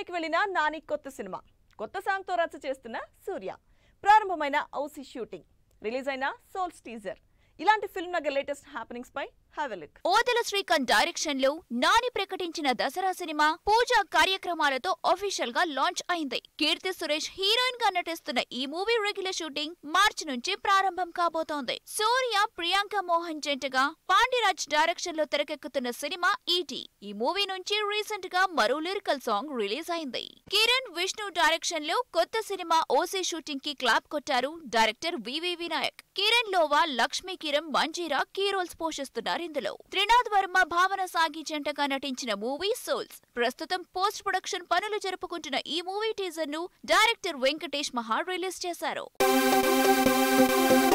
చెన్నైకి వెళ్లిన నాని కొత్త సినిమా కొత్త సాంగ్ తో రచ్చ చేస్తున్న సూర్య ప్రారంభమైన ఔసి షూటింగ్ రిలీజ్ అయిన సోల్స్ టీజర్ ఇలాంటి ఫిల్మ్ నగర్ లేటెస్ట్ హ్యాపెనింగ్స్ పై have a look Odela Srikanth direction లో నాని ప్రకటించిన దసరా సినిమా పూజా కార్యక్రమాలతో అఫీషియల్ గా లాంచ్ అయింది కీర్తి సురేష్ హీరోయిన్ గా నటిస్తున్న ఈ మూవీ రెగ్యులర్ షూటింగ్ మార్చి నుంచి ప్రారంభం కాబోతోంది సూర్య ప్రియాంక మోహన్ జంటగా పాండిరాజ్ డైరెక్షన్ లో తెరకెక్కుతున్న సినిమా ఈటీ ఈ మూవీ నుంచి రీసెంట్ గా మరో లిరికల్ సాంగ్ రిలీజ్ అయింది కిరణ్ విష్ణు డైరెక్షన్ లో కొత్త సినిమా ఓసీ షూటింగ్ కి క్లాప్ కొట్టారు డైరెక్టర్ వివి వినాయక్ కిరణ్ లోవా లక్ష్మీ కిరణ్ మంజీరా కీ రోల్స్ పోషిస్తున్నారు ఇందులో త్రినాథ్ వర్మ భావన సాగి జంటగా నటించిన మూవీ సోల్స్ ప్రస్తుతం పోస్ట్ ప్రొడక్షన్ పనులు జరుపుకుంటున్న ఈ మూవీ టీజర్ ను డైరెక్టర్ వెంకటేష్ మహా రిలీజ్ చేశారు